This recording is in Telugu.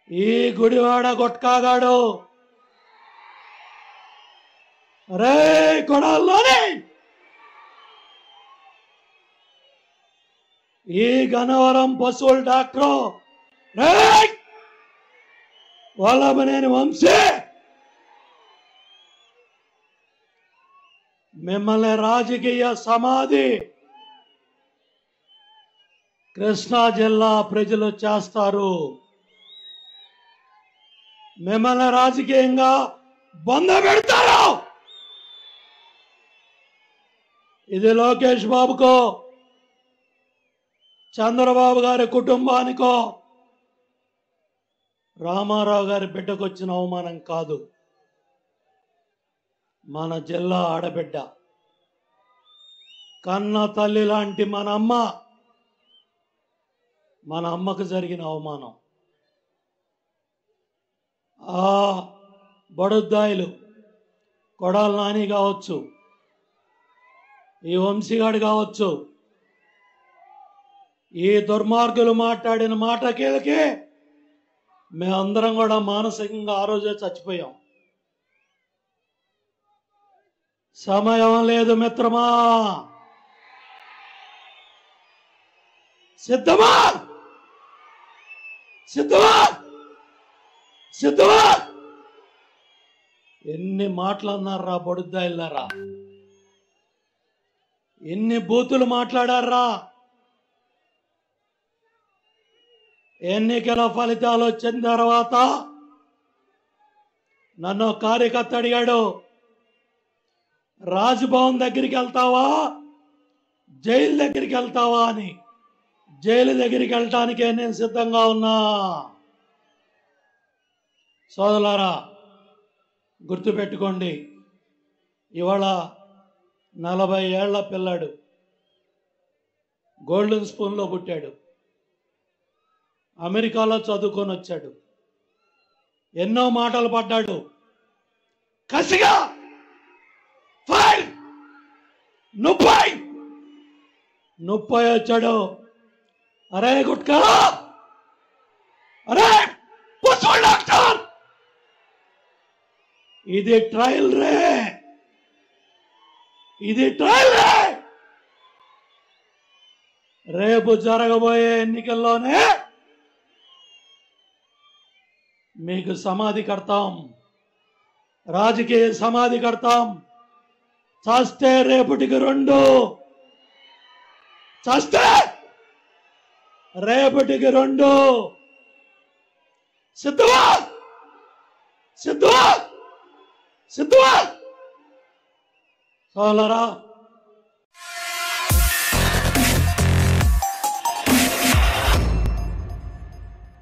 ఈ గుడివాడ గుట్కాగాడు రే కొడాల్లోనే ఈ గనవరం పశువుల డాక్టరు రే వల్లభనేని వంశీ మిమ్మల్ని రాజకీయ సమాధి కృష్ణా జిల్లా ప్రజలు చేస్తారు మిమ్మల్ని రాజకీయంగా బొంద పెడతారు ఇది లోకేష్ బాబుకో చంద్రబాబు గారి కుటుంబానికో రామారావు గారి బిడ్డకు వచ్చిన అవమానం కాదు మన జిల్లా ఆడబిడ్డ కన్న తల్లి లాంటి మన అమ్మ మన అమ్మకు జరిగిన అవమానం ఆ బడుద్దాయిలు కొడాల నాని కావచ్చు ఈ వంశీగాడు కావచ్చు ఈ దుర్మార్గులు మాట్లాడిన మాటకేలకి మేమందరం కూడా మానసికంగా ఆ రోజే చచ్చిపోయాం సమయం లేదు మిత్రమా సిద్ధమా సిద్ధమా సిద్ధమా ఎన్ని మాటలు అన్నారా బొడుద్దా ఇల్లారా ఎన్ని బూతులు మాట్లాడారా ఎన్నికల ఫలితాలు వచ్చిన తర్వాత నన్ను కార్యకర్త అడిగాడు రాజ్భవన్ దగ్గరికి వెళ్తావా జైలు దగ్గరికి వెళ్తావా అని జైలు దగ్గరికి వెళ్ళటానికే నేను సిద్ధంగా ఉన్నా సోదరులారా గుర్తుపెట్టుకోండి ఇవాళ నలభై ఏళ్ల పిల్లాడు గోల్డెన్ స్పూన్లో పుట్టాడు అమెరికాలో చదువుకొని వచ్చాడు ఎన్నో మాటలు పడ్డాడు కసిగా ఫైర్ ముప్పై ముప్పై వచ్చాడు అరే గుట్కా అరే పశువుల డాక్టర్ ఇది ట్రయల్ రే ఇది ట్రయల్ రే రేపు జరగబోయే ఎన్నికల్లోనే మీకు సమాధి కడతాం రాజకీయ సమాధి కడతాం చస్తే రేపటికి రెండు చస్తే రేపటికి రెండు సిద్ధమా సిద్ధమా సిద్ధమా సోలరా